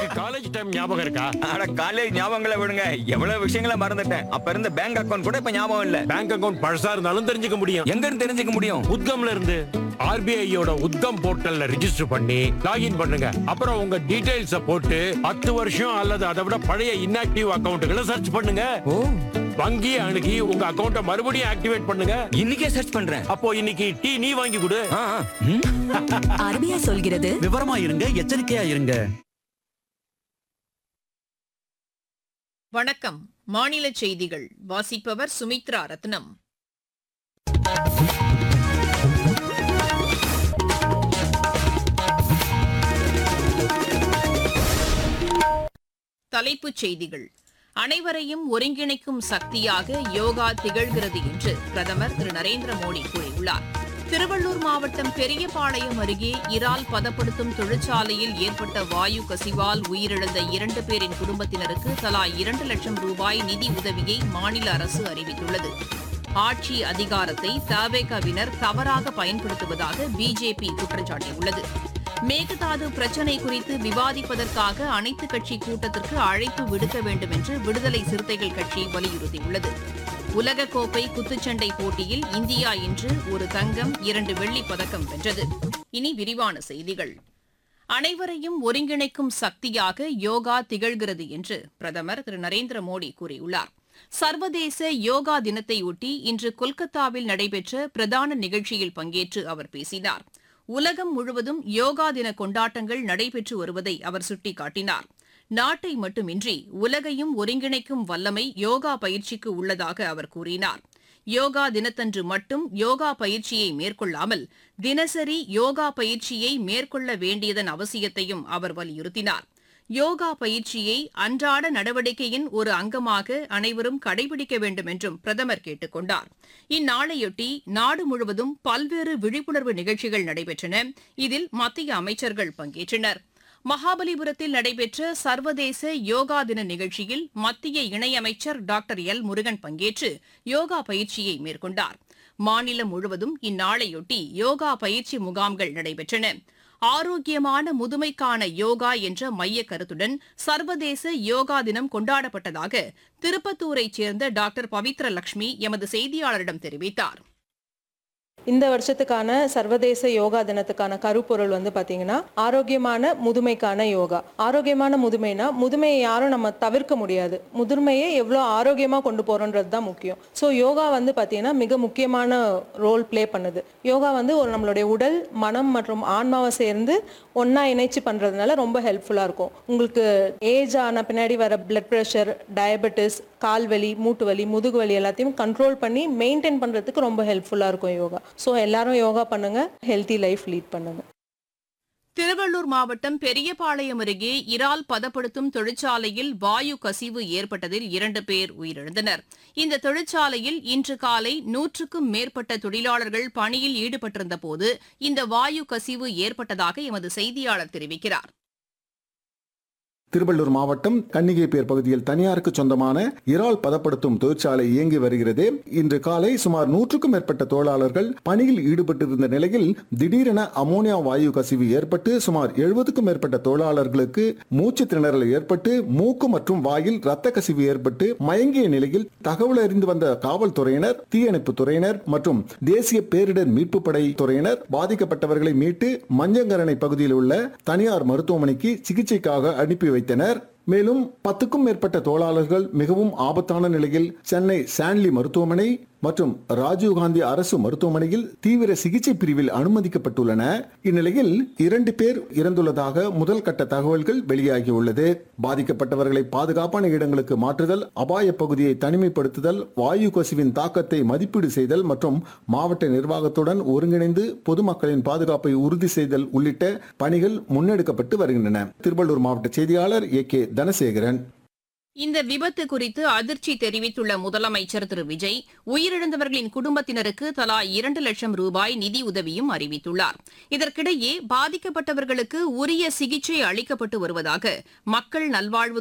உனக்கு college time ஞாபகம் இருக்கா ஆனா காலேஜ் ஞாபகங்களை விடுங்க எவ்வளவு விஷயங்களை மறந்துட்டேன் அப்ப இருந்த பேங்க் அக்கவுண்ட் கூட இப்ப ஞாபகம் இல்ல பேங்க் அக்கவுண்ட் பழசா இருந்தாலும் தெரிஞ்சுக்க முடியும் எங்க இருந்து தெரிஞ்சுக்க முடியும் உத்கம்ல இருந்து ஆர்பிஐயோட உத்கம் போர்ட்டல்ல ரிஜிஸ்டர் பண்ணி லாகின் பண்ணுங்க அப்புறம் உங்க டீடைல்ஸ போட்டு பத்து வருஷம் அல்லது அதை விட பழைய இன்ஆக்டிவ் அக்கவுண்ட்களை சர்ச் பண்ணுங்க ஓ வங்கி அணுகி உங்க அக்கவுண்ட மறுபடியும் ஆக்டிவேட் பண்ணுங்க இன்னைக்கே சர்ச் பண்றேன் அப்போ இன்னைக்கு டீ நீ வாங்கி கொடு ஆ, ஆ. ம். அருமையா சொல்கிறது விவரமா இருங்க எச்சரிக்கையா இருங்க வணக்கம் மாநில செய்திகள் வாசிப்பவர் சுமித்ரா ரத்னம் தலைப்புச் செய்திகள் அனைவரையும் ஒருங்கிணைக்கும் சக்தியாக யோகா திகழ்கிறது என்று பிரதமர் திரு நரேந்திர மோடி கூறியுள்ளார் திருவள்ளூர் மாவட்டம் பெரியபாளையம் அருகே இறால் பதப்படுத்தும் தொழிற்சாலையில் ஏற்பட்ட வாயு கசிவால் உயிரிழந்த இரண்டு பேரின் குடும்பத்தினருக்கு தலா இரண்டு லட்சம் ரூபாய் நிதி உதவியை மாநில அரசு அறிவித்துள்ளது ஆட்சி அதிகாரத்தை தவேகவினர் தவறாக பயன்படுத்துவதாக பிஜேபி குற்றம் சாட்டியுள்ளது மேகதாது பிரச்சினை குறித்து விவாதிப்பதற்காக அனைத்துக் கட்சி கூட்டத்திற்கு அழைப்பு விடுக்க வேண்டும் என்று விடுதலை சிறுத்தைகள் கட்சி வலியுறுத்தியுள்ளது உலகக்கோப்பை குத்துச்சண்டை போட்டியில் இந்தியா இன்று ஒரு தங்கம் இரண்டு வெள்ளிப் பதக்கம் வென்றது இனி விரிவான செய்திகள் அனைவரையும் ஒருங்கிணைக்கும் சக்தியாக யோகா திகழ்கிறது என்று பிரதமர் திரு நரேந்திர மோடி கூறியுள்ளார் சர்வதேச யோகா தினத்தையொட்டி இன்று கொல்கத்தாவில் நடைபெற்ற பிரதான நிகழ்ச்சியில் பங்கேற்று அவர் பேசினார் உலகம் முழுவதும் யோகா தின கொண்டாட்டங்கள் நடைபெற்று வருவதை அவர் சுட்டிக்காட்டினார் நாட்டை மட்டுமின்றி உலகையும் ஒருங்கிணைக்கும் வல்லமை யோகா பயிற்சிக்கு உள்ளதாக அவர் கூறினார் யோகா தினத்தன்று மட்டும் யோகா பயிற்சியை மேற்கொள்ளாமல் தினசரி யோகா பயிற்சியை மேற்கொள்ள வேண்டியதன் அவசியத்தையும் அவர் வலியுறுத்தினார் யோகா பயிற்சியை அன்றாட நடவடிக்கையின் ஒரு அங்கமாக அனைவரும் கடைபிடிக்க வேண்டும் என்றும் பிரதமர் கேட்டுக் கொண்டார் இந்நாளையொட்டி நாடு முழுவதும் பல்வேறு விழிப்புணர்வு நிகழ்ச்சிகள் நடைபெற்றன இதில் மத்திய அமைச்சர்கள் பங்கேற்றனர் மகாபலிபுரத்தில் நடைபெற்ற சர்வதேச யோகா தின நிகழ்ச்சியில் மத்திய இணையமைச்சர் டாக்டர் எல் முருகன் பங்கேற்று யோகா பயிற்சியை மேற்கொண்டார் மாநிலம் முழுவதும் இந்நாளையொட்டி யோகா பயிற்சி முகாம்கள் நடைபெற்றன ஆரோக்கியமான முதுமைக்கான யோகா என்ற மைய கருத்துடன் சர்வதேச யோகா தினம் கொண்டாடப்பட்டதாக திருப்பத்தூரைச் சேர்ந்த டாக்டர் பவித்ர லட்சுமி எமது செய்தியாளரிடம் தெரிவித்தார் இந்த வருஷத்துக்கான சர்வதேச யோகா தினத்துக்கான கருப்பொருள் வந்து பாத்தீங்கன்னா ஆரோக்கியமான முதுமைக்கான யோகா ஆரோக்கியமான முதுமைனா முதுமையை யாரும் நம்ம தவிர்க்க முடியாது முதுமையை எவ்வளோ ஆரோக்கியமா கொண்டு போறோன்றது தான் முக்கியம் ஸோ யோகா வந்து பாத்தீங்கன்னா மிக முக்கியமான ரோல் ப்ளே பண்ணுது யோகா வந்து ஒரு நம்மளுடைய உடல் மனம் மற்றும் ஆன்மாவை சேர்ந்து ஒண்ணா இணைச்சு பண்றதுனால ரொம்ப ஹெல்ப்ஃபுல்லா இருக்கும் உங்களுக்கு ஏஜ் ஆன பின்னாடி வர பிளட் ப்ரெஷர் டயபெட்டிஸ் கால்வலி மூட்டு வலி முதுகு வலி எல்லாத்தையும் கண்ட்ரோல் பண்ணி மெயின்டைன் பண்றதுக்கு ரொம்ப ஹெல்ப்ஃபுல்லா இருக்கும் யோகா ஸோ எல்லாரும் யோகா பண்ணுங்க ஹெல்த்தி லைஃப் லீட் பண்ணுங்க திருவள்ளூர் மாவட்டம் பெரியபாளையம் அருகே இறால் பதப்படுத்தும் தொழிற்சாலையில் வாயு கசிவு ஏற்பட்டதில் இரண்டு பேர் உயிரிழந்தனர் இந்த தொழிற்சாலையில் இன்று காலை நூற்றுக்கும் மேற்பட்ட தொழிலாளர்கள் பணியில் ஈடுபட்டிருந்த போது இந்த வாயு கசிவு ஏற்பட்டதாக எமது செய்தியாளர் தெரிவிக்கிறார் திருவள்ளூர் மாவட்டம் கன்னிகைப்பேர் பகுதியில் தனியாருக்கு சொந்தமான இறால் பதப்படுத்தும் தொழிற்சாலை இயங்கி வருகிறது இன்று காலை சுமார் நூற்றுக்கும் மேற்பட்ட தொழிலாளர்கள் பணியில் ஈடுபட்டிருந்த நிலையில் திடீரென அமோனியா வாயு கசிவு ஏற்பட்டு சுமார் எழுபதுக்கும் மேற்பட்ட தொழிலாளர்களுக்கு மூச்சு திணறல் ஏற்பட்டு மூக்கு மற்றும் வாயில் ரத்த கசிவு ஏற்பட்டு மயங்கிய நிலையில் தகவல் அறிந்து வந்த காவல்துறையினர் தீயணைப்பு துறையினர் மற்றும் தேசிய பேரிடர் மீட்பு படை துறையினர் பாதிக்கப்பட்டவர்களை மீட்டு மஞ்சங்கரணை பகுதியில் உள்ள தனியார் மருத்துவமனைக்கு சிகிச்சைக்காக அனுப்பி வைத்தனர் மேலும் பத்துக்கும் மேற்பட்ட தொழிலாளர்கள் மிகவும் ஆபத்தான நிலையில் சென்னை சான்லி மருத்துவமனை மற்றும் ராஜீவ்காந்தி அரசு மருத்துவமனையில் தீவிர சிகிச்சை பிரிவில் அனுமதிக்கப்பட்டுள்ளன இந்நிலையில் இரண்டு பேர் இறந்துள்ளதாக முதல் கட்ட தகவல்கள் வெளியாகியுள்ளது பாதிக்கப்பட்டவர்களை பாதுகாப்பான இடங்களுக்கு மாற்றுதல் அபாய பகுதியை தனிமைப்படுத்துதல் வாயு கசிவின் தாக்கத்தை மதிப்பீடு செய்தல் மற்றும் மாவட்ட நிர்வாகத்துடன் ஒருங்கிணைந்து பொதுமக்களின் பாதுகாப்பை உறுதி செய்தல் உள்ளிட்ட பணிகள் முன்னெடுக்கப்பட்டு வருகின்றன திருவள்ளூர் மாவட்ட செய்தியாளர் ஏ கே தனசேகரன் இந்த விபத்து குறித்து அதிர்ச்சி தெரிவித்துள்ள முதலமைச்சர் திரு விஜய் உயிரிழந்தவர்களின் குடும்பத்தினருக்கு தலா இரண்டு லட்சம் ரூபாய் நிதி உதவியும் அறிவித்துள்ளார் இதற்கிடையே பாதிக்கப்பட்டவர்களுக்கு உரிய சிகிச்சை அளிக்கப்பட்டு வருவதாக மக்கள் நல்வாழ்வு